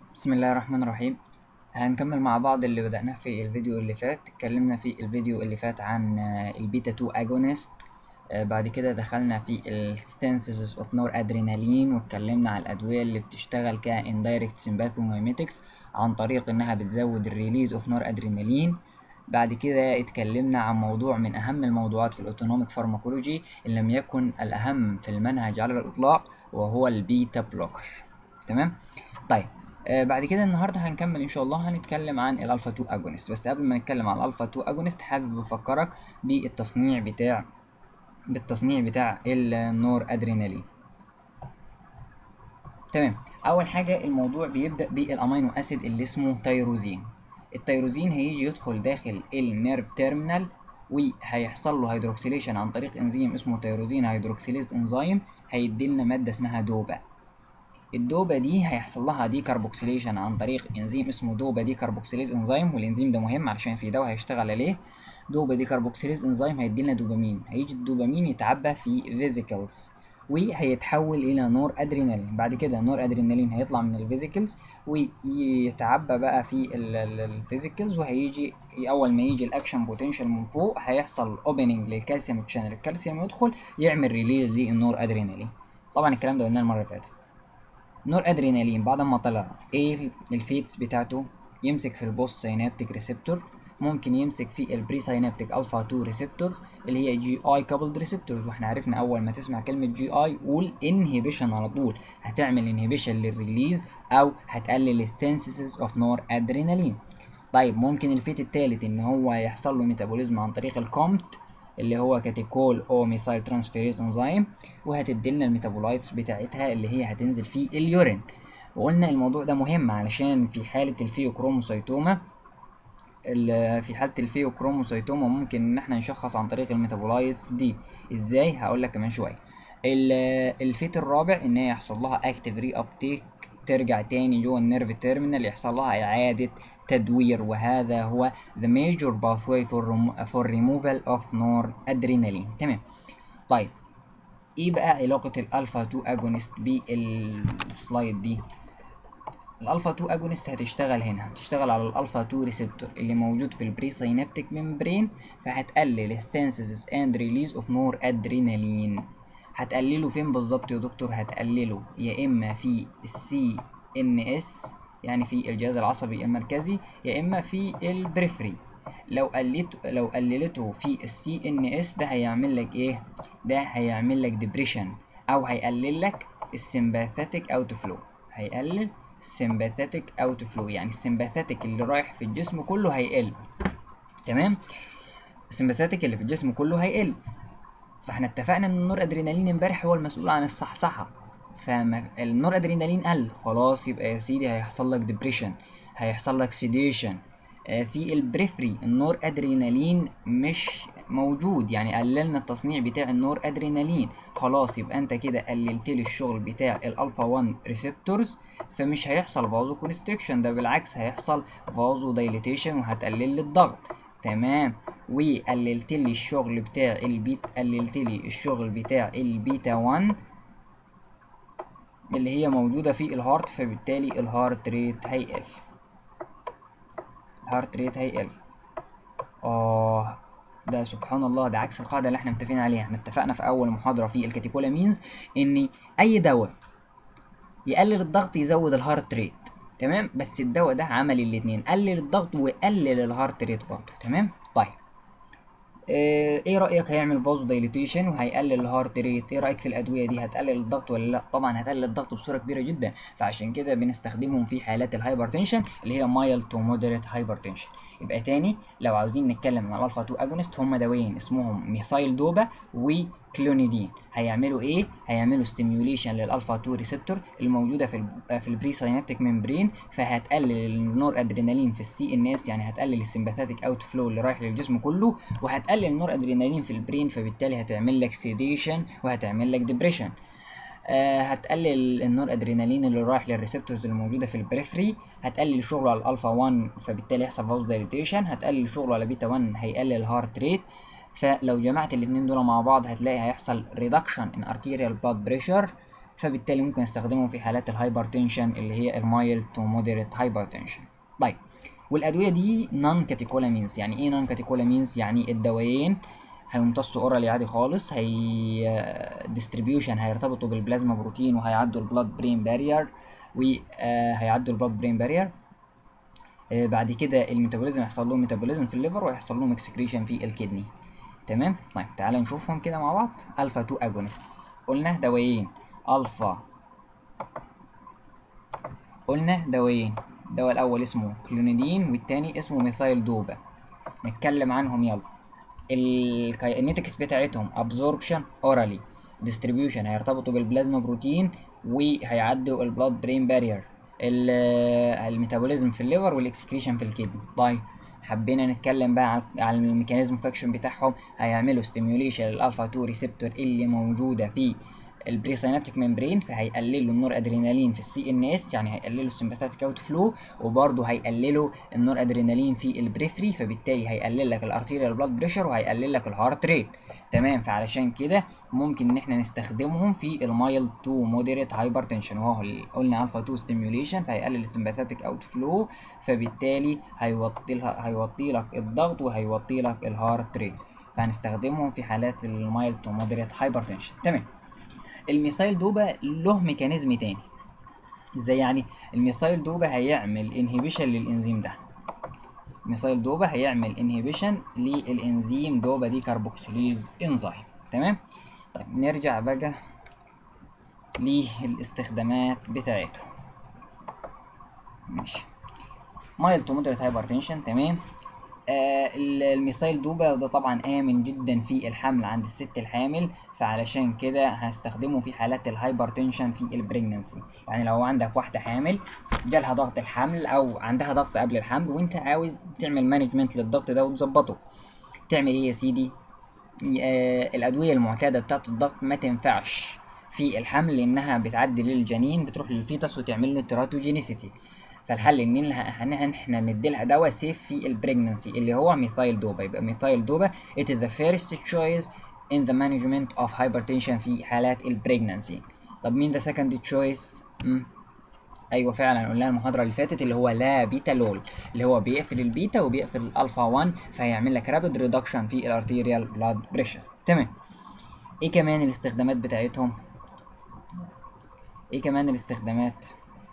بسم الله الرحمن الرحيم هنكمل مع بعض اللي بدأناه في الفيديو اللي فات اتكلمنا في الفيديو اللي فات عن البيتا 2 اجونست بعد كده دخلنا في السينثيسيس اوف نور ادرينالين واتكلمنا على الادويه اللي بتشتغل كاندايركت سيمباثوميميتكس عن طريق انها بتزود الريليز اوف نور ادرينالين بعد كده اتكلمنا عن موضوع من اهم الموضوعات في الاوتونوميك فارماكولوجي ان لم يكن الاهم في المنهج على الاطلاق وهو البيتا بلوكر تمام طيب آه بعد كده النهارده هنكمل ان شاء الله هنتكلم عن الالفا 2 اجونست بس قبل ما نتكلم عن الالفا 2 اجونست حابب افكرك بالتصنيع بتاع بالتصنيع بتاع النور ادرينالين تمام اول حاجه الموضوع بيبدا بالامينو اسيد اللي اسمه تيروزين التيروزين هيجي يدخل داخل النيرف تيرمينال وهيحصل له هيدروكسيليشن عن طريق انزيم اسمه تيروزين هيدروكسيليز انزيم هيديلنا ماده اسمها دوبا الدوبا دي هيحصل لها دي كاربوكسيليشن عن طريق انزيم اسمه دوبا دي كاربوكسيليز انزيم والانزيم ده مهم علشان في دواء هيشتغل عليه دوبا دي كاربوكسيليز انزيم هيديلنا دوبامين هيجي الدوبامين يتعبى في فيزيكلز وهيتحول الى نور ادرينالين بعد كده نور ادرينالين هيطلع من الفيزيكلز ويتعبى بقى في الفيزيكلز وهيجي اول ما يجي الاكشن بوتنشال من فوق هيحصل اوبننج للكالسيوم تشانل الكالسيوم يدخل يعمل ريليز للنور ادرينالين طبعا الكلام ده قلناه المره اللي فاتت نور ادرينالين بعد ما طلع ايه الفيتس بتاعته يمسك في البوست سينابتيك ريسبتور ممكن يمسك في البري سينابتيك الفا 2 ريسبتورز اللي هي جي اي كابلد ريسبتورز واحنا عرفنا اول ما تسمع كلمه جي اي قول انهبيشن على طول هتعمل انهبيشن للريليز او هتقلل الثينسيس اوف نور ادرينالين طيب ممكن الفيت الثالث ان هو يحصل له ميتابوليزم عن طريق الكومت اللي هو كاتيكول او ميثايل ترانسفيريز انزيم وهتديلنا الميتابولايتس بتاعتها اللي هي هتنزل في اليورين وقلنا الموضوع ده مهم علشان في حالة الفيوكروموسيتوما في حالة الفيوكروموسيتوما ممكن ان احنا نشخص عن طريق الميتابولايتس دي ازاي هقول لك كمان شوية الفيت الرابع ان هي يحصل لها اكتيف ري ابتيك ترجع تاني جوه النيرف تيرمينال يحصل لها اعادة تدوير وهذا هو the major pathway for, for removal of noradrenaline تمام طيب ايه بقى علاقة الالفا 2 اجونست بالسلايد دي الالفا 2 اجونست هتشتغل هنا هتشتغل على الالفا 2 ريسبتور اللي موجود في البري سينابتيك ممبرين فهتقلل السينثيسيس اند ريليز اوف نور ادرينالين هتقلله فين بالظبط يا دكتور هتقلله يا اما في السي ان اس يعني في الجهاز العصبي المركزي يا اما في البريفري لو قلت لو قللته في السي ان اس ده هيعمل لك ايه ده هيعمل لك ديبريشن او هيقلل لك السمباثيتك اوت فلو هيقلل السمباثيتك اوت فلو يعني السمباثيتك اللي رايح في الجسم كله هيقل تمام السمباثيتك اللي في الجسم كله هيقل فاحنا اتفقنا ان النور ادرينالين امبارح هو المسؤول عن الصحصحه فالنور ادرينالين قل خلاص يبقى يا سيدي هيحصل لك ديبريشن هيحصل لك سيديشن في البريفري النور ادرينالين مش موجود يعني قللنا التصنيع بتاع النور ادرينالين خلاص يبقى انت كده قللت لي الشغل بتاع الالفا 1 ريسبتورز فمش هيحصل فازو كونستريكشن ده بالعكس هيحصل فازو دايليتيشن وهتقلل لي الضغط تمام وقللت لي الشغل بتاع البيت قللت لي الشغل بتاع البيتا 1 اللي هي موجودة في الهارت فبالتالي الهارت ريت هيقل الهارت ريت هيقل اه ده سبحان الله ده عكس القاعدة اللي احنا متفقين عليها احنا اتفقنا في أول محاضرة في الكاتيكولامينز إن أي دواء يقلل الضغط يزود الهارت ريت تمام بس الدواء ده عمل الاتنين قلل الضغط وقلل الهارت ريت برضه تمام طيب ايه رايك هيعمل فازو دايليتيشن وهيقلل الهارت ريت ايه رايك في الادويه دي هتقلل الضغط ولا لا طبعا هتقلل الضغط بصوره كبيره جدا فعشان كده بنستخدمهم في حالات الهايبرتنشن اللي هي مايل تو مودريت هايبرتنشن يبقى تاني لو عاوزين نتكلم عن الالفا 2 اجونست هم دوايين اسمهم ميثايل دوبا وكلونيدين هيعملوا ايه هيعملوا ستيميوليشن للالفا 2 ريسبتور الموجوده في ال في البري سينابتيك ممبرين فهتقلل النور ادرينالين في السي ان اس يعني هتقلل السمباثيتك اوت فلو اللي رايح للجسم كله وهتقلل النور ادرينالين في البرين فبالتالي هتعمل لك سيديشن وهتعمل لك ديبريشن آه هتقلل النور ادرينالين اللي رايح للريسبتورز اللي موجوده في البريفري هتقلل شغله على الالفا 1 فبالتالي يحصل فازو دايليتيشن هتقلل شغله على بيتا 1 هيقلل الهارت ريت فلو جمعت الاثنين دول مع بعض هتلاقي هيحصل ريدكشن ان arterial blood pressure فبالتالي ممكن استخدمه في حالات الهايبرتنشن اللي هي المايل تو مودريت هايبرتنشن طيب والادويه دي نون كاتيكولامينز يعني ايه نون كاتيكولامينز يعني الدوايين هيمتصوا اورالي عادي خالص هي ديستريبيوشن هيرتبطوا بالبلازما بروتين وهيعدوا البلاد برين بارير وهيعدوا البلاد برين بارير بعد كده الميتابوليزم هيحصل لهم ميتابوليزم في الليفر ويحصل لهم اكسكريشن في الكدني تمام طيب تعالى نشوفهم كده مع بعض الفا 2 اجونست قلنا دوايين الفا قلنا دوايين الدواء الاول اسمه كلونيدين والتاني اسمه ميثايل دوبا نتكلم عنهم يلا الكاينيتكس بتاعتهم ابزوربشن اورالي ديستريبيوشن هيرتبطوا بالبلازما بروتين وهيعدوا البلاد برين بارير الميتابوليزم في الليفر والاكسكريشن في الكدني طيب حبينا نتكلم بقى على الميكانيزم فاكشن بتاعهم هيعملوا ستيميوليشن للالفا 2 ريسبتور اللي موجوده في البري سينابتيك ممبرين فهيقللوا النور ادرينالين في السي ان اس يعني هيقللوا السمباثيك اوت فلو وبرضه هيقللوا النور ادرينالين في البريفري فبالتالي هيقلل لك الارتيريال بلاد بريشر وهيقلل لك الهارت ريت تمام فعلشان كده ممكن ان احنا نستخدمهم في المايل تو مودريت هايبرتنشن وهو قلنا الفا 2 ستيميوليشن فهيقلل السمباثيك اوت فلو فبالتالي هيوطي هيوطي لك الضغط وهيوطي لك الهارت ريت فهنستخدمهم في حالات المايل تو مودريت هايبرتنشن تمام الميثايل دوبا له ميكانيزم تاني ازاي يعني الميثايل دوبا هيعمل انهبيشن للانزيم ده ميثايل دوبا هيعمل انهبيشن للانزيم دوبا دي كاربوكسيليز انزيم تمام طيب نرجع بقى للاستخدامات بتاعته ماشي مايل تو مودريت هايبرتنشن تمام آه الميثايل دوبا ده طبعا آمن جدا في الحمل عند الست الحامل فعلشان كده هستخدمه في حالات الهايبرتنشن في البريجننسي يعني لو عندك واحدة حامل جالها ضغط الحمل أو عندها ضغط قبل الحمل وأنت عاوز تعمل مانجمنت للضغط ده وتظبطه تعمل إيه يا سيدي؟ آه الأدوية المعتادة بتاعة الضغط ما تنفعش في الحمل لأنها بتعدي للجنين بتروح للفيتس وتعمل له تيراتوجينيسيتي فالحل ان احنا ندي لها دواء سيف في البريجننسي اللي هو ميثايل دوبا يبقى ميثايل دوبا it is the first choice in the management of hypertension في حالات البريجننسي طب مين the second choice مم. ايوه فعلا قلنا المحاضره اللي فاتت اللي هو لا بيتالول اللي هو بيقفل البيتا وبيقفل الالفا 1 فهيعمل لك رابيد ريدكشن في الارتيريال بلاد بريشر تمام ايه كمان الاستخدامات بتاعتهم ايه كمان الاستخدامات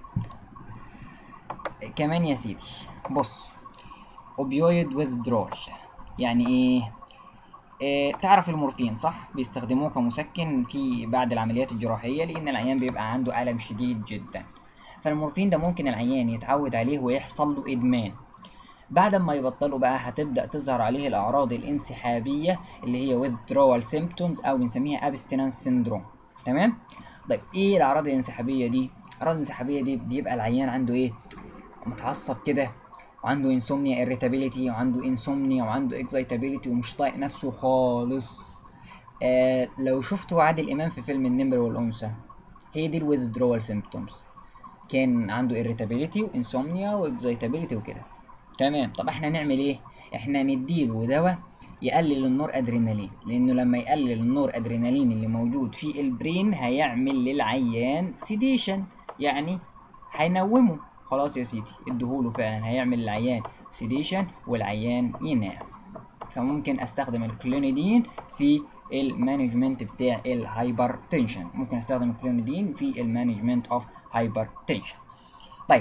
كمان يا سيدي بص اوبيويد withdrawal يعني ايه إيه تعرف المورفين صح بيستخدموه كمسكن في بعد العمليات الجراحيه لان العيان بيبقى عنده الم شديد جدا فالمورفين ده ممكن العيان يتعود عليه ويحصل له ادمان بعد ما يبطله بقى هتبدا تظهر عليه الاعراض الانسحابيه اللي هي withdrawal symptoms او بنسميها abstinence syndrome تمام طيب ايه الاعراض الانسحابيه دي الاعراض الانسحابيه دي بيبقى العيان عنده ايه متعصب كده وعنده انسومنيا irritability وعنده انسومنيا وعنده excitability ومش طايق نفسه خالص آه لو شفتوا عادل امام في فيلم النمر والانثى هي دي الويذدرول سيمبتومز كان عنده irritability وانسومنيا واكزايتابيليتي وكده تمام طب احنا نعمل ايه احنا نديله دواء يقلل النور ادرينالين لانه لما يقلل النور ادرينالين اللي موجود في البرين هيعمل للعيان سيديشن يعني هينومه خلاص يا سيدي اديهوله فعلا هيعمل العيان سيديشن والعيان ينام فممكن استخدم الكلونيدين في المانجمنت بتاع الهايبر تنشن ممكن استخدم الكلونيدين في المانجمنت اوف هايبر تنشن طيب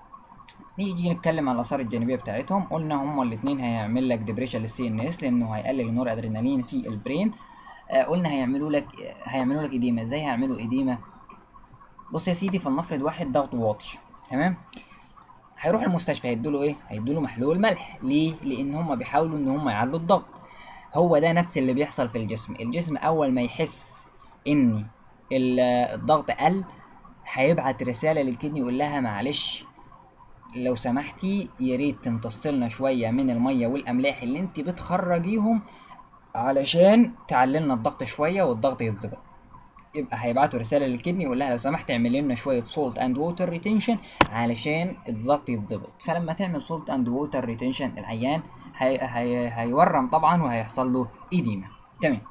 نيجي نتكلم عن الاثار الجانبيه بتاعتهم قلنا هما الاثنين هيعمل لك ديبريشن للسي ان اس لانه هيقلل النور ادرينالين في البرين آه قلنا هيعملوا لك هيعملوا لك اديمه ازاي هيعملوا اديمه بص يا سيدي فلنفرض واحد ضغطه واطي تمام هيروح المستشفى هيدوله ايه هيدوله محلول ملح ليه لان هم بيحاولوا ان هم يعلوا الضغط هو ده نفس اللي بيحصل في الجسم الجسم اول ما يحس ان الضغط قل هيبعت رساله للكدني يقول لها معلش لو سمحتي يا ريت تمتصلنا شويه من الميه والاملاح اللي انت بتخرجيهم علشان تعللنا الضغط شويه والضغط يتظبط يبقى هيبعتوا رساله للكدني يقول لها لو سمحت اعملي لنا شويه سولت اند ووتر ريتنشن علشان الضغط يتظبط فلما تعمل سولت اند ووتر ريتنشن العيان هي هي هيورم طبعا وهيحصل له ايديما تمام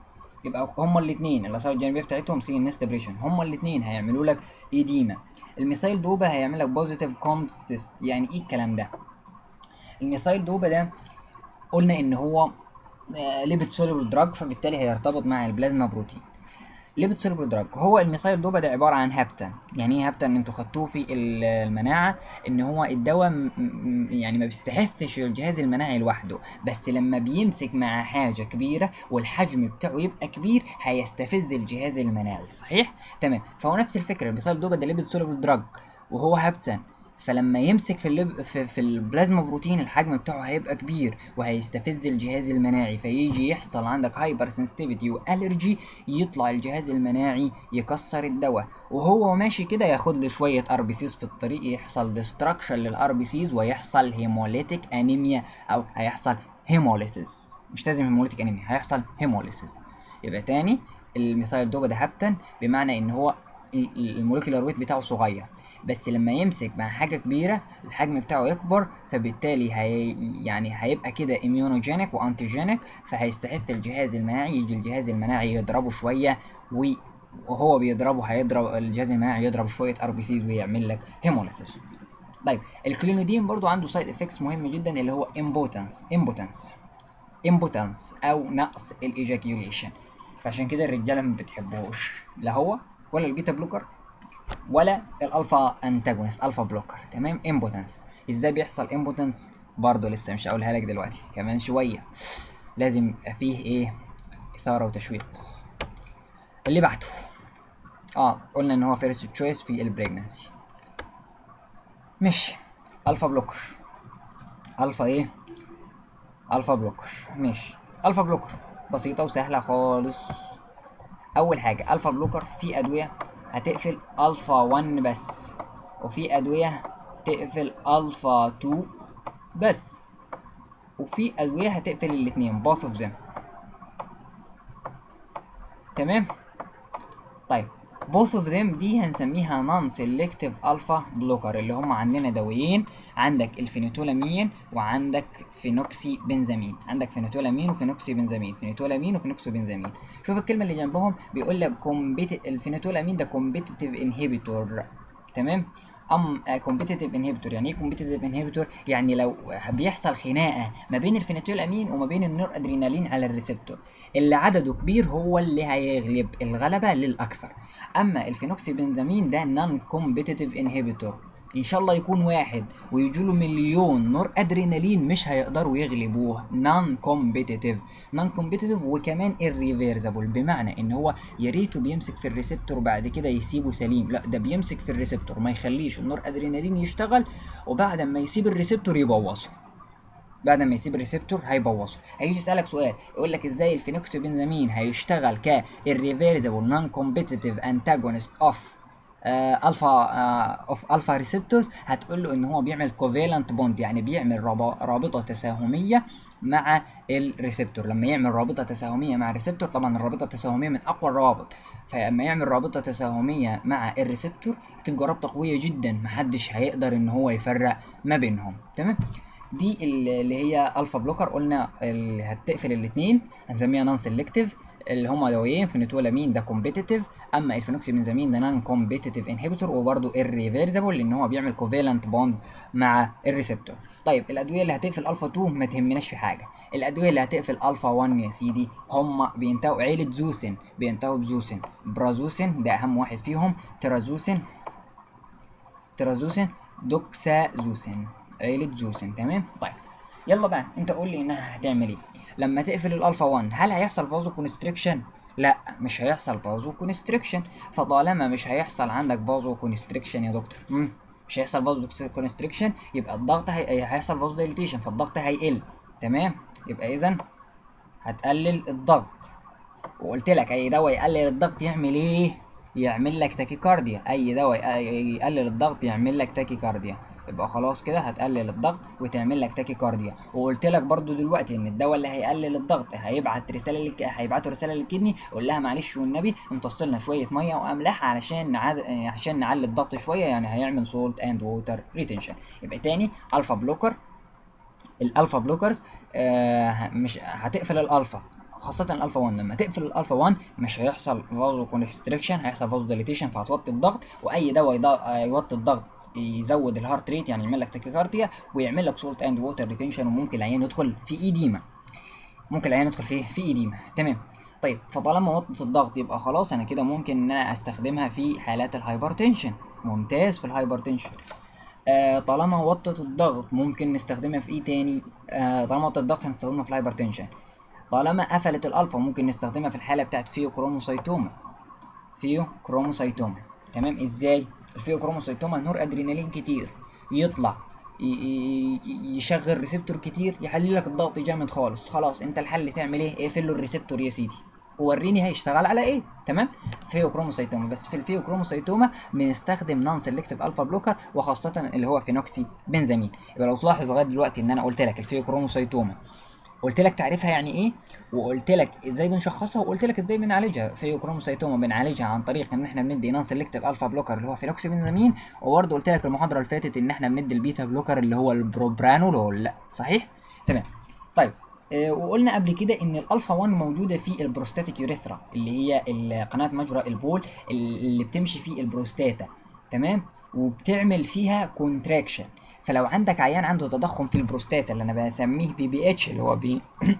يبقى هما الاثنين الاثار الجانبيه بتاعتهم سي ان اس ديبريشن هما الاثنين هيعملوا لك ايديما الميثايل دوبا هيعمل لك بوزيتيف كومبس تيست يعني ايه الكلام ده الميثايل دوبا ده قلنا ان هو ليبيد سوليبل دراج فبالتالي هيرتبط مع البلازما بروتين ليبيد سوليبل دراج هو الميثايل دوبا ده عباره عن هابتن يعني ايه هابتن انتوا خدتوه في المناعه ان هو الدواء يعني ما بيستحثش الجهاز المناعي لوحده بس لما بيمسك مع حاجه كبيره والحجم بتاعه يبقى كبير هيستفز الجهاز المناعي صحيح تمام فهو نفس الفكره الميثايل دوبا ده ليبيد سوليبل دراج وهو هابتن فلما يمسك في اللب... في, في البلازما بروتين الحجم بتاعه هيبقى كبير وهيستفز الجهاز المناعي فيجي يحصل عندك هايبر سنسيتيفيتي والرجي يطلع الجهاز المناعي يكسر الدواء وهو ماشي كده ياخد له شويه ار بي سيز في الطريق يحصل ديستراكشن للار بي سيز ويحصل هيموليتيك انيميا او هيحصل هيموليسيس مش لازم هيموليتيك انيميا هيحصل هيموليسيس يبقى تاني الميثايل دوبا ده هابتن بمعنى ان هو الموليكولار ويت بتاعه صغير بس لما يمسك مع حاجه كبيره الحجم بتاعه يكبر فبالتالي هي يعني هيبقى كده اميونوجينيك وانتيجينيك فهيستحث الجهاز المناعي يجي الجهاز المناعي يضربه شويه وهو بيضربه هيضرب الجهاز المناعي يضرب شويه ار بي سيز ويعمل لك هيموليسيس طيب الكلينودين برضو عنده سايد افكتس مهم جدا اللي هو امبوتنس امبوتنس امبوتنس او نقص الايجاكيوليشن فعشان كده الرجاله ما بتحبوش لا هو ولا البيتا بلوكر ولا الالفا انتاجونست الفا بلوكر تمام امبوتنس ازاي بيحصل امبوتنس برضه لسه مش هقولها لك دلوقتي كمان شويه لازم يبقى فيه ايه اثاره وتشويق اللي بعده اه قلنا ان هو فيرست تشويس في البريجنسي مش الفا بلوكر الفا ايه الفا بلوكر ماشي الفا بلوكر بسيطه وسهله خالص اول حاجه الفا بلوكر في ادويه هتقفل الفا 1 بس وفي ادويه تقفل الفا 2 بس وفي ادويه هتقفل الاثنين both of them تمام طيب both of them دي هنسميها non selective alpha blocker اللي هم عندنا دوايين عندك الفينيتولامين وعندك فينوكسي بنزامين عندك فينيتولامين وفينوكسي بنزامين فينيتولامين وفينوكسي بنزامين شوف الكلمه اللي جنبهم بيقول لك كومبيت الفينيتولامين ده كومبيتيتيف انهبيتور تمام ام كومبيتيتيف انهبيتور يعني ايه كومبيتيتيف انهبيتور يعني لو بيحصل خناقه ما بين الفينيتولامين وما بين النور ادرينالين على الريسبتور اللي عدده كبير هو اللي هيغلب الغلبه للاكثر اما الفينوكسي بنزامين ده نون كومبيتيتيف انهبيتور ان شاء الله يكون واحد ويجوله مليون نور ادرينالين مش هيقدروا يغلبوه نون كومبيتيتيف نون كومبيتيتيف وكمان irreversible بمعنى ان هو يا ريته بيمسك في الريسبتور بعد كده يسيبه سليم لا ده بيمسك في الريسبتور ما يخليش النور ادرينالين يشتغل وبعد ما يسيب الريسبتور يبوظه بعد ما يسيب الريسبتور هيبوظه هيجي يسالك سؤال يقول لك ازاي الفينوكسيبنزامين هيشتغل ك irreversible non competitive antagonist of الفا اوف الفا ريسبتورز هتقول له ان هو بيعمل كوفالنت بوند يعني بيعمل رابطه تساهميه مع الريسبتور لما يعمل رابطه تساهميه مع الريسبتور طبعا الرابطه التساهميه من اقوى الروابط فلما يعمل رابطه تساهميه مع الريسبتور هتبقى رابطه قويه جدا محدش هيقدر ان هو يفرق ما بينهم تمام دي اللي هي الفا بلوكر قلنا اللي هتقفل الاثنين هنسميها نون سيلكتيف اللي هما دوايين فينيتولامين ده كومبيتيتيف اما الفينوكسيبنزامين ده نون كومبيتيتيف انهبيتور وبرده irreversible لان هو بيعمل كوفالنت بوند مع الريسبتور طيب الادويه اللي هتقفل الفا 2 ما تهمناش في حاجه الادويه اللي هتقفل الفا 1 يا سيدي هم بينتهوا عيله زوسين بينتهوا بزوسين برازوسين ده اهم واحد فيهم ترازوسين ترازوسين دوكسازوسين عيله زوسين تمام طيب يلا بقى انت قول لي انها هتعمل ايه لما تقفل الالفا 1 هل هيحصل فازو كونستريكشن لا مش هيحصل فازو كونستريكشن فطالما مش هيحصل عندك فازو كونستريكشن يا دكتور مم. مش هيحصل فازو كونستريكشن يبقى الضغط هي... هيحصل فازو دايليتيشن فالضغط هيقل تمام يبقى اذا هتقلل الضغط وقلت لك اي دواء يقلل الضغط يعمل ايه يعمل لك تاكيكارديا اي دواء يقلل الضغط يعمل لك تاكيكارديا يبقى خلاص كده هتقلل الضغط وتعمل لك تاكيكارديا وقلت لك برضو دلوقتي ان الدواء اللي هيقلل الضغط هيبعت رساله للك... هيبعتوا رساله للكدني قول لها معلش والنبي امتص لنا شويه ميه واملاح علشان نعد... عشان نعلي الضغط شويه يعني هيعمل سولت اند ووتر ريتنشن يبقى تاني الفا بلوكر الالفا بلوكرز آه مش هتقفل الالفا خاصه الالفا 1 لما تقفل الالفا 1 مش هيحصل فازو كونستريكشن هيحصل فازو ديليتيشن فهتوطي الضغط واي دواء يوطي الضغط يزود الهارت ريت يعني يعمل لك تاكيكارديا ويعمل لك سولت اند ووتر ريتنشن وممكن العيان يدخل في ايديما ممكن العيان يدخل في في ايديما تمام طيب فطالما وطت الضغط يبقى خلاص انا كده ممكن ان انا استخدمها في حالات الهايبرتنشن ممتاز في الهايبرتنشن آه طالما وطت الضغط ممكن نستخدمها في ايه تاني آه طالما وطت الضغط هنستخدمها في الهايبرتنشن طالما قفلت الالفا ممكن نستخدمها في الحاله بتاعت فيو كروموسايتوما فيو كروموسايتوما تمام ازاي الفيو كروموسايتوما نور ادرينالين كتير يطلع يشغل ريسبتور كتير يحلل لك الضغط جامد خالص خلاص انت الحل تعمل ايه اقفل له الريسبتور يا سيدي وريني هيشتغل على ايه تمام فيو كروموسايتوما بس في الفيو كروموسايتوما بنستخدم نون سيلكتيف الفا بلوكر وخاصه اللي هو فينوكسي بنزامين يبقى لو تلاحظ لغايه دلوقتي ان انا قلت لك الفيو كروموسايتوما قلت لك تعريفها يعني ايه وقلت لك ازاي بنشخصها وقلت لك ازاي بنعالجها فيو كروموسايتوما بنعالجها عن طريق ان احنا بندي نون سيلكتيف الفا بلوكر اللي هو فينوكسي بنزامين وبرضه قلت لك المحاضره اللي فاتت ان احنا بندي البيتا بلوكر اللي هو البروبرانولول صحيح تمام طيب آه وقلنا قبل كده ان الالفا 1 موجوده في البروستاتيك يوريثرا اللي هي قناه مجرى البول اللي بتمشي في البروستاتا تمام وبتعمل فيها كونتراكشن فلو عندك عيان عنده تضخم في البروستاتا اللي انا بسميه بي بي اتش اللي هو بي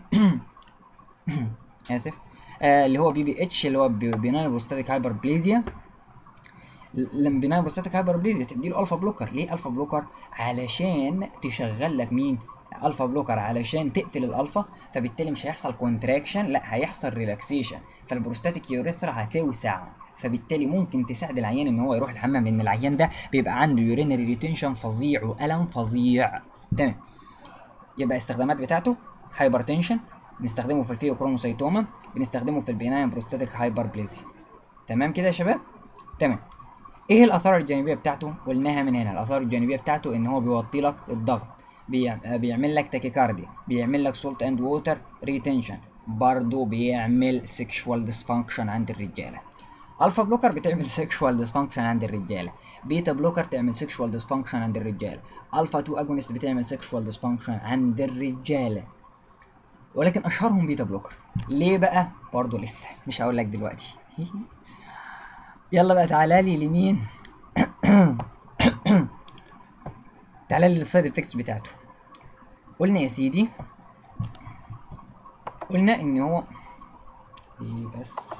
اسف آه اللي هو بي بي اتش اللي هو بينال بروستاتيك هايبربليزيا لما بينال بروستاتيك هايبربليزيا تديله الفا بلوكر ليه الفا بلوكر علشان تشغل لك مين الفا بلوكر علشان تقفل الالفا فبالتالي مش هيحصل كونتراكشن لا هيحصل ريلاكسيشن فالبروستاتيك يوريثرا هتوسع فبالتالي ممكن تساعد العيان ان هو يروح الحمام لان العيان ده بيبقى عنده يورينري ريتنشن فظيع والم فظيع تمام يبقى استخدامات بتاعته هايبرتنشن بنستخدمه في الفيوكروموسايتوما بنستخدمه في البيناين بروستاتيك هايبربليزيا تمام كده يا شباب تمام ايه الاثار الجانبيه بتاعته قلناها من هنا الاثار الجانبيه بتاعته ان هو بيوطي لك الضغط بيعمل لك تاكيكارديا بيعمل لك سولت اند ووتر ريتنشن برضه بيعمل سيكشوال ديسفانكشن عند الرجاله الفا بلوكر بتعمل سيكشوال ديسفانكشن عند الرجاله بيتا بلوكر تعمل سيكشوال ديسفانكشن عند الرجاله الفا 2 اجونست بتعمل سيكشوال ديسفانكشن عند الرجاله ولكن اشهرهم بيتا بلوكر ليه بقى برضه لسه مش هقول لك دلوقتي يلا بقى تعالى لي لمين تعالى لي للسايد افكتس بتاعته قلنا يا سيدي قلنا ان هو ايه بس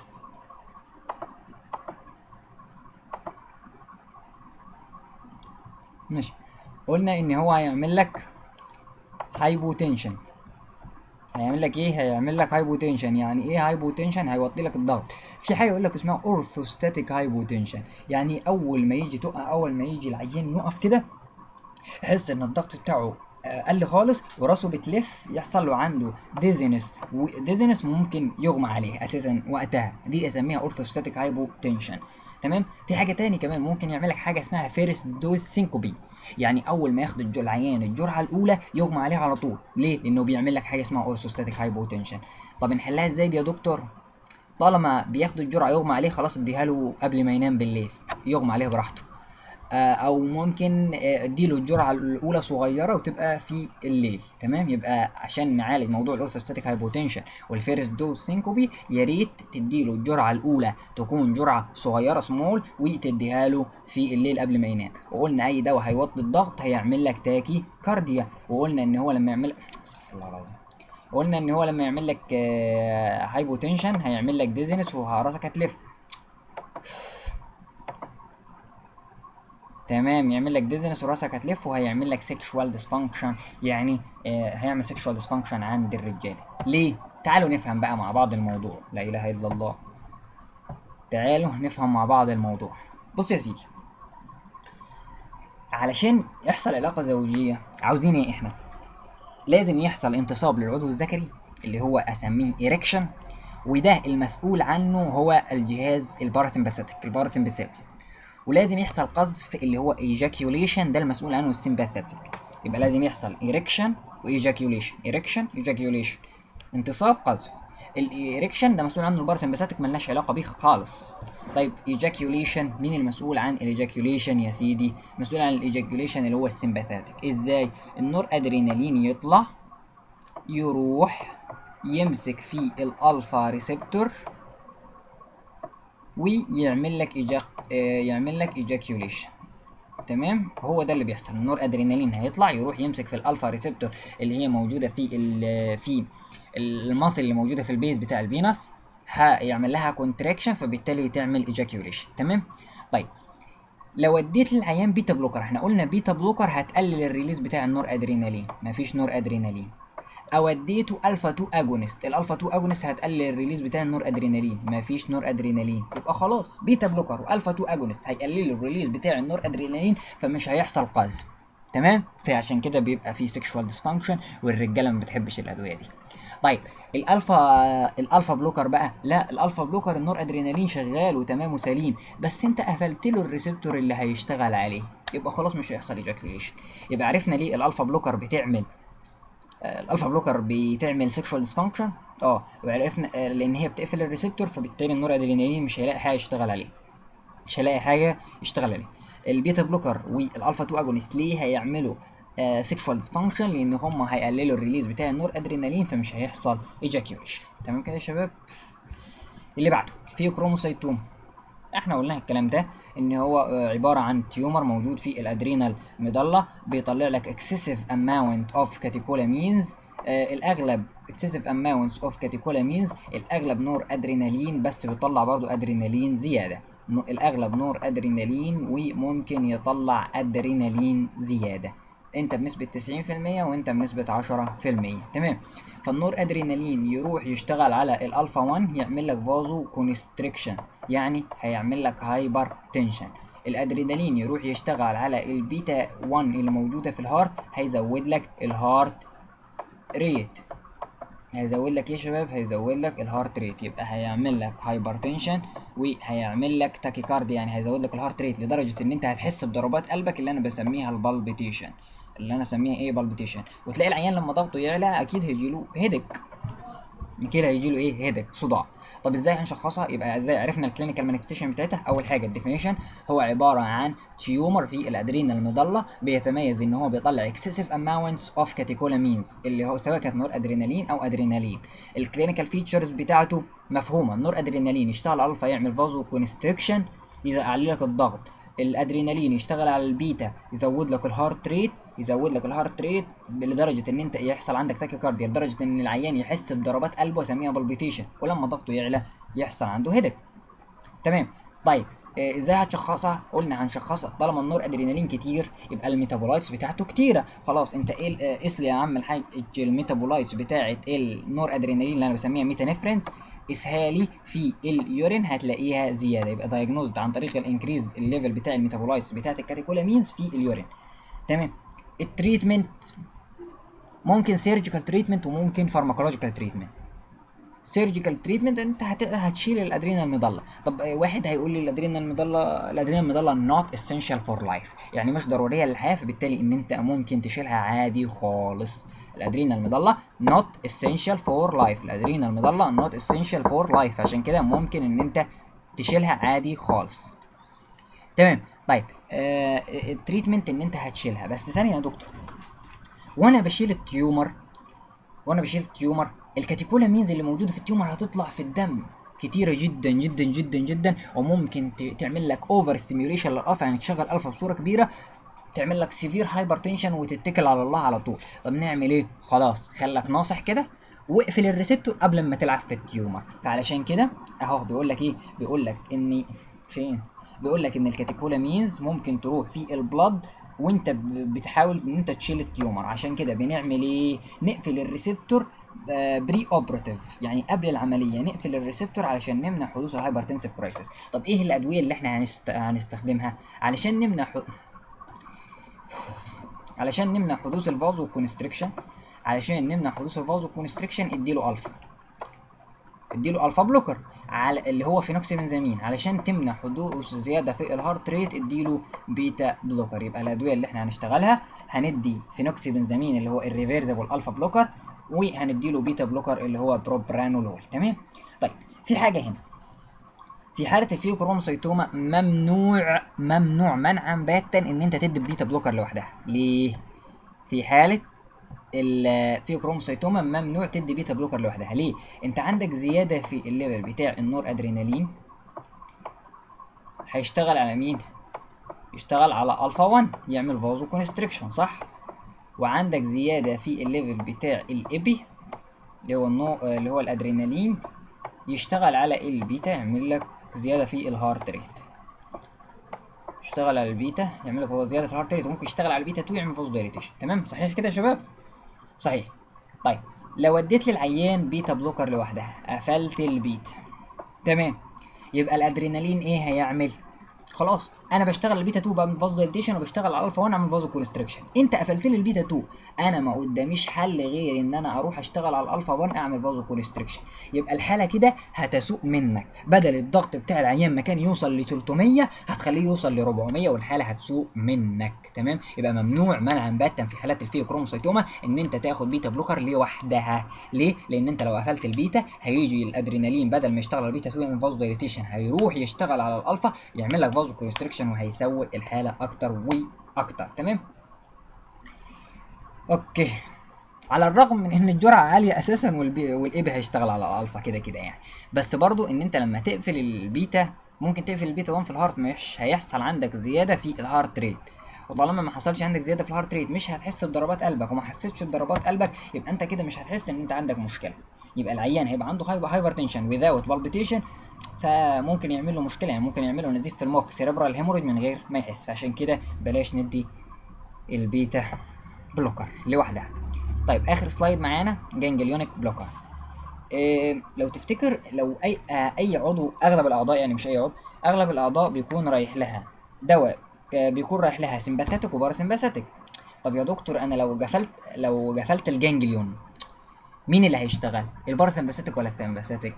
ماشي قلنا ان هو هيعمل لك هايبوتنشن هيعمل لك ايه هيعمل لك هايبوتنشن يعني ايه هايبوتنشن هيوطي لك الضغط في حاجه يقول لك اسمها اورثوستاتيك هايبوتنشن يعني اول ما يجي تقع اول ما يجي العيان يقف كده يحس ان الضغط بتاعه قل خالص وراسه بتلف يحصل له عنده ديزينس وديزينس ممكن يغمى عليه اساسا وقتها دي اسميها اورثوستاتيك هايبوتنشن تمام في حاجه تاني كمان ممكن يعمل لك حاجه اسمها فيرست دوز سينكوبي يعني اول ما ياخد العيان الجرعه الاولى يغمى عليه على طول ليه لانه بيعمل لك حاجه اسمها اورثوستاتيك هايبوتنشن طب نحلها ازاي دي يا دكتور طالما بياخد الجرعه يغمى عليه خلاص اديها له قبل ما ينام بالليل يغمى عليه براحته او ممكن اديله الجرعه الاولى صغيره وتبقى في الليل تمام يبقى عشان نعالج موضوع الاورثوستاتيك هايبوتنشن والفيرست دوز سينكوبي يا ريت تديله الجرعه الاولى تكون جرعه صغيره سمول وتديها له في الليل قبل ما ينام وقلنا اي دواء هيوطي الضغط هيعمل لك تاكي كارديا وقلنا ان هو لما يعمل استغفر الله العظيم قلنا ان هو لما يعمل لك هايبوتنشن هيعمل لك ديزنس وراسك هتلف تمام يعمل لك ديزنس وراسك هتلف وهيعمل لك سيكشوال ديسفانكشن يعني آه هيعمل سيكشوال ديسفانكشن عند الرجاله ليه تعالوا نفهم بقى مع بعض الموضوع لا اله الا الله تعالوا نفهم مع بعض الموضوع بص يا سيدي علشان يحصل علاقه زوجيه عاوزين ايه احنا لازم يحصل انتصاب للعضو الذكري اللي هو اسميه إيركشن وده المسؤول عنه هو الجهاز البارثمباثيك البارثمباثيك ولازم يحصل قذف اللي هو ايجاكيوليشن ده المسؤول عنه السمباثيك يبقى لازم يحصل ايركشن وايجاكيوليشن ايركشن ايجاكيوليشن انتصاب قذف الايركشن ده مسؤول عنه البارثمباثيك ملناش علاقه بيه خالص طيب ايجاكيوليشن مين المسؤول عن الايجاكيوليشن يا سيدي مسؤول عن الايجاكيوليشن اللي هو السمباثيك ازاي النور ادرينالين يطلع يروح يمسك في الالفا ريسبتور ويعمل لك إيجاك يعمل لك ايجاكيوليشن تمام هو ده اللي بيحصل النور ادرينالين هيطلع يروح يمسك في الالفا ريسبتور اللي هي موجوده في ال في المصل اللي موجوده في البيز بتاع الفينس هيعمل لها كونتراكشن فبالتالي تعمل ايجاكيوليشن تمام طيب لو اديت للعيان بيتا بلوكر احنا قلنا بيتا بلوكر هتقلل الريليز بتاع النور ادرينالين مفيش نور ادرينالين او اديته الفا 2 اجونست الالفا 2 اجونست هتقلل الريليز بتاع النور ادرينالين مفيش نور ادرينالين يبقى خلاص بيتا بلوكر والفا 2 اجونست هيقللوا الريليز بتاع النور ادرينالين فمش هيحصل قذف تمام فعشان كده بيبقى في سيكشوال ديسفانكشن والرجاله ما بتحبش الادويه دي طيب الالفا الالفا بلوكر بقى لا الالفا بلوكر النور ادرينالين شغال وتمام وسليم بس انت قفلت له الريسبتور اللي هيشتغل عليه يبقى خلاص مش هيحصل ايجاكيوليشن يبقى عرفنا ليه الالفا بلوكر بتعمل الالفا بلوكر بتعمل سيكشوال ديسفانكشن اه وعرفنا لان هي بتقفل الريسبتور فبالتالي النور ادرينالين مش هيلاقي حاجه يشتغل عليه مش هيلاقي حاجه يشتغل عليه البيتا بلوكر والالفا 2 اجونست ليه هيعملوا سيكشوال ديسفانكشن لان هم هيقللوا الريليز بتاع النور ادرينالين فمش هيحصل ايجاكيوليشن تمام كده يا شباب اللي بعده في كروموسيتوم احنا قلنا الكلام ده ان هو عباره عن تيومر موجود في الادرينال ميدالا بيطلع لك اكسسيف اماونت اوف كاتيكولامينز الاغلب excessive amounts of catecholamines الاغلب نور ادرينالين بس بيطلع برضو ادرينالين زياده الاغلب نور ادرينالين وممكن يطلع ادرينالين زياده انت بنسبة 90% وانت بنسبة 10% تمام فالنور ادرينالين يروح يشتغل على الالفا 1 يعمل لك فازو كونستريكشن يعني هيعمل لك هايبر تنشن الادرينالين يروح يشتغل على البيتا 1 اللي موجودة في الهارت هيزود لك الهارت ريت هيزود لك ايه يا شباب هيزود لك الهارت ريت يبقى هيعمل لك هايبرتنشن وهيعمل لك تاكيكارديا يعني هيزود لك الهارت ريت لدرجه ان انت هتحس بضربات قلبك اللي انا بسميها البالبيتيشن اللي انا اسميها ايه بالبيتيشن وتلاقي العيان لما ضغطه يعلى اكيد هيجيله هيدك اكيد هيجيله ايه هيدك صداع طب ازاي هنشخصها يبقى ازاي عرفنا الكلينيكال مانيفستيشن بتاعتها اول حاجه الديفينيشن هو عباره عن تيومر في الادرينال ميدالا بيتميز ان هو بيطلع اكسسيف اماونتس اوف كاتيكولامينز اللي هو سواء كانت نور ادرينالين او ادرينالين الكلينيكال فيتشرز بتاعته مفهومه النور ادرينالين يشتغل الفا يعمل فازو كونستريكشن يعلي لك الضغط الادرينالين يشتغل على البيتا يزود لك الهارت ريت يزود لك الهارت ريت لدرجه ان انت يحصل عندك تاكيكارديا لدرجه ان العيان يحس بضربات قلبه ويسميها بالبيتيشن ولما ضغطه يعلى يحصل عنده هيدك تمام طيب آه ازاي هتشخصها قلنا هنشخصها طالما النور ادرينالين كتير يبقى الميتابولايتس بتاعته كتيره خلاص انت ايه قيس لي يا عم الحاج الميتابولايتس بتاعه النور ادرينالين اللي انا بسميها ميتانفرنس قيسها لي في اليورين هتلاقيها زياده يبقى دايجنوزد عن طريق الانكريز الليفل بتاع الميتابولايتس بتاعه الكاتيكولامينز في اليورين تمام التريتمنت ممكن سيرجيكال تريتمنت وممكن فارماكولوجيكال تريتمنت سيرجيكال تريتمنت انت هت... هتشيل الادرينال ميدالا طب واحد هيقول لي الادرينال ميدالا الادرينال ميدالا نوت اسينشال فور لايف يعني مش ضروريه للحياه فبالتالي ان انت ممكن تشيلها عادي خالص الادرينال ميدالا نوت اسينشال فور لايف الادرينال ميدالا نوت اسينشال فور لايف عشان كده ممكن ان انت تشيلها عادي خالص تمام طيب آه التريتمنت ان انت هتشيلها بس ثانيه يا دكتور وانا بشيل التيومر وانا بشيل التيومر الكاتيكولامينز اللي موجوده في التيومر هتطلع في الدم كتيرة جدا جدا جدا جدا وممكن تعمل لك اوفر ستيميوليشن للالفا يعني تشغل الفا بصوره كبيره تعمل لك سيفير هايبرتنشن وتتكل على الله على طول طب نعمل ايه خلاص خلك ناصح كده واقفل الريسبتور قبل ما تلعب في التيومر فعلشان كده اهو بيقول لك ايه بيقول لك ان فين بيقول لك ان الكاتيكولامينز ممكن تروح في البلد وانت بتحاول ان انت تشيل التيومر عشان كده بنعمل ايه نقفل الريسبتور بري اوبراتيف يعني قبل العمليه نقفل الريسبتور علشان نمنع حدوث الهايبرتنسيف كرايسيس طب ايه الادويه اللي احنا هنست... هنستخدمها علشان نمنع ح... علشان نمنع حدوث الفازو كونستريكشن علشان نمنع حدوث الفازو كونستريكشن اديله الفا اديله الفا بلوكر على اللي هو فينوكسيبنزامين علشان تمنع حدوث زياده في الهارت ريت اديله بيتا بلوكر يبقى الادويه اللي احنا هنشتغلها هندي فينوكسيبنزامين اللي هو الريفيرسبل الفا بلوكر وهنديله بيتا بلوكر اللي هو بروبرانولول تمام طيب في حاجه هنا في حاله الفيوكروموسيتوما ممنوع ممنوع منعا باتا ان انت تدي بيتا بلوكر لوحدها ليه في حاله الفيوكروموسيتوما ممنوع تدي بيتا بلوكر لوحدها ليه انت عندك زياده في الليفل بتاع النور ادرينالين هيشتغل على مين يشتغل على الفا 1 يعمل فازو كونستريكشن صح وعندك زياده في الليفل بتاع الابي اللي هو النو... اللي هو الادرينالين يشتغل على البيتا يعمل لك زياده في الهارت ريت يشتغل على البيتا يعمل لك هو زياده في الهارت ريت وممكن يشتغل على البيتا 2 يعمل فوز دايليتيشن تمام صحيح كده يا شباب صحيح طيب لو اديت للعيان بيتا بلوكر لوحدها قفلت البيتا تمام يبقى الادرينالين ايه هيعمل خلاص انا بشتغل البيتا 2 بعمل فاز دايليتيشن وبشتغل على الفا 1 اعمل فازو كونستريكشن انت قفلت لي البيتا 2 انا ما قداميش حل غير ان انا اروح اشتغل على الالفا 1 اعمل فازو كونستريكشن يبقى الحاله كده هتسوء منك بدل الضغط بتاع العيان ما كان يوصل ل 300 هتخليه يوصل ل 400 والحاله هتسوء منك تمام يبقى ممنوع منعا باتا في حالات الفيوكروموسيتوما ان انت تاخد بيتا بلوكر لوحدها ليه لان انت لو قفلت البيتا هيجي الادرينالين بدل ما يشتغل على البيتا 2 يعمل فازو دايليتيشن هيروح يشتغل على الالفا يعمل لك فازو كونستريكشن وهيسوء الحاله اكتر واكتر تمام اوكي على الرغم من ان الجرعه عاليه اساسا والبي والاي بي هيشتغل على الالفا كده كده يعني بس برضو ان انت لما تقفل البيتا ممكن تقفل البيتا 1 في الهارت مش هيحصل عندك زياده في الهارت ريت وطالما ما حصلش عندك زياده في الهارت ريت مش هتحس بضربات قلبك وما حسيتش بضربات قلبك يبقى انت كده مش هتحس ان انت عندك مشكله يبقى العيان هيبقى عنده هايبر تنشن without بالبيتيشن فممكن يعمل له مشكله يعني ممكن يعمل له نزيف في المخ سيريبرال هيموريج من غير ما يحس فعشان كده بلاش ندي البيتا بلوكر لوحدها طيب اخر سلايد معانا جانجليونيك بلوكر إيه لو تفتكر لو اي آه اي عضو اغلب الاعضاء يعني مش اي عضو اغلب الاعضاء بيكون رايح لها دواء آه بيكون رايح لها سمباثيتك وباراسمباثيتك طب يا دكتور انا لو جفلت لو جفلت الجانجليون مين اللي هيشتغل الباراسمباثيتك ولا السمباثيتك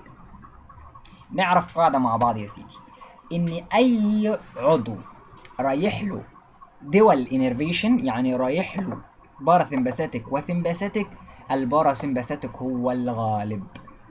نعرف قاعده مع بعض يا سيدي ان اي عضو رايح له دول انرفيشن يعني رايح له باراسمباثيتك وسمباثيتك الباراسمباثيتك هو الغالب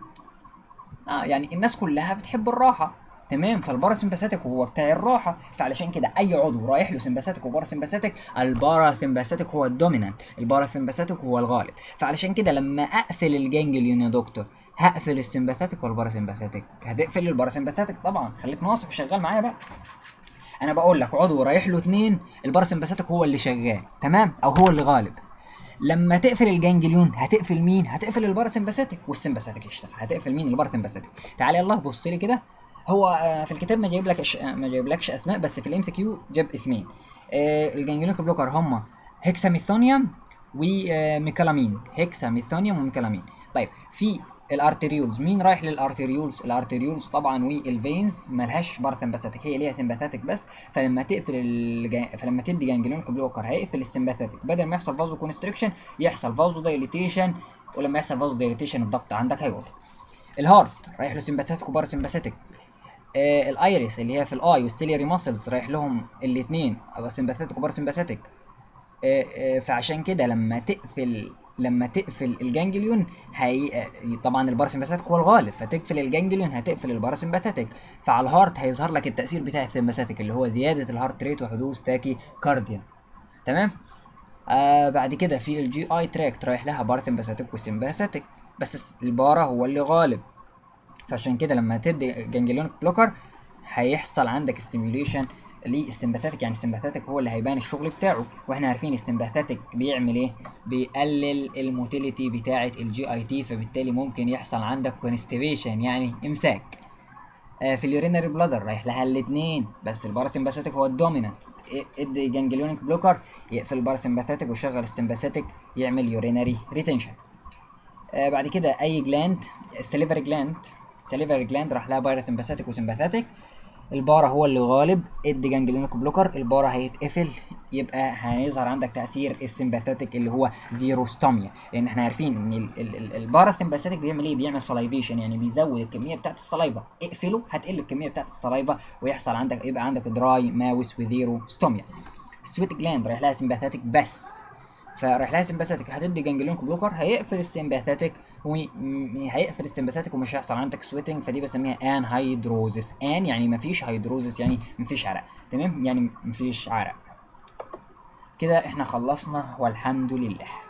آه يعني الناس كلها بتحب الراحه تمام فالباراسمباثيتك هو بتاع الراحه فعلشان كده اي عضو رايح له سمباثيتك وباراسمباثيتك الباراسمباثيتك هو الدومينانت الباراسمباثيتك هو الغالب فعلشان كده لما اقفل الجانجليون يا دكتور هقفل السمباثيتك والباراسمباثيتك هتقفل الباراسمباثيتك طبعا خليك ناصح وشغال معايا بقى انا بقول لك عضو رايح له اتنين الباراسمباثيتك هو اللي شغال تمام او هو اللي غالب لما تقفل الجانجليون هتقفل مين هتقفل الباراسمباثيتك والسمباثيتك يشتغل هتقفل مين الباراسمباثيتك تعالى يلا بص لي كده هو في الكتاب ما جايب لك أش... ما جايبلكش اسماء بس في الام سي كيو جاب اسمين الجانجليون بلوكر هم هيكساميثونيوم وميكالامين هيكساميثونيوم وميكالامين طيب في الارتريولز مين رايح للارتريولز الارتريولز طبعا والفينز ملهاش باراسمباثيك هي ليها سمباثيك بس فلما تقفل الجا... فلما تدي جانجليون بلوكر هيقفل السمباثيك بدل ما يحصل فازو كونستريكشن يحصل فازو دايليتيشن ولما يحصل فازو دايليتيشن الضغط عندك هيوطى الهارت رايح له سمباثيك وباراسمباثيك آه الايريس اللي هي في الاي والسيلياري ماسلز رايح لهم الاثنين سمباثيك وباراسمباثيك آه آه فعشان كده لما تقفل لما تقفل الجانجليون هي طبعا الباراسمباثيك هو الغالب فتقفل الجانجليون هتقفل الباراسمباثيك فعلى الهارت هيظهر لك التاثير بتاع السمباثيك اللي هو زياده الهارت ريت وحدوث تاكي كارديا تمام آه بعد كده في الجي اي تراكت رايح لها باراسمباثيك وسمباثيك بس البارا هو اللي غالب فعشان كده لما تدي جانجليون بلوكر هيحصل عندك ستيميوليشن للسمباثيك يعني السمباثيك هو اللي هيبان الشغل بتاعه واحنا عارفين السمباثيك بيعمل ايه بيقلل الموتيليتي بتاعه الجي اي تي فبالتالي ممكن يحصل عندك كونستيبيشن يعني امساك آه في اليورينري بلادر رايح لها الاثنين بس الباراسمباثيك هو الدومينانت ادي جانجليونيك بلوكر يقفل الباراسمباثيك ويشغل السمباثيك يعمل يورينري ريتنشن آه بعد كده اي جلاند السليفري جلاند السليفري جلاند راح لها باراسمباثيك وسمباثيك البارا هو اللي غالب ادي جانجليونيك بلوكر البارا هيتقفل يبقى هيظهر عندك تاثير السمباثيك اللي هو زيرو ستوميا لان احنا عارفين ان البارا سمباثيك بيعمل ايه بيعمل سلايفيشن يعني بيزود الكميه بتاعه السلايفا اقفله هتقل الكميه بتاعه السلايفا ويحصل عندك يبقى عندك دراي ماوس وزيرو ستوميا السويت جلاند رايح لها سمباثيك بس فراح لها سمباثيك هتدي جانجليون بلوكر هيقفل السمباثيك وهيقفل السمباثيك ومش هيحصل عندك سويتنج فدي بسميها ان هيدروزس ان يعني مفيش هيدروزس يعني مفيش عرق تمام يعني مفيش عرق كده احنا خلصنا والحمد لله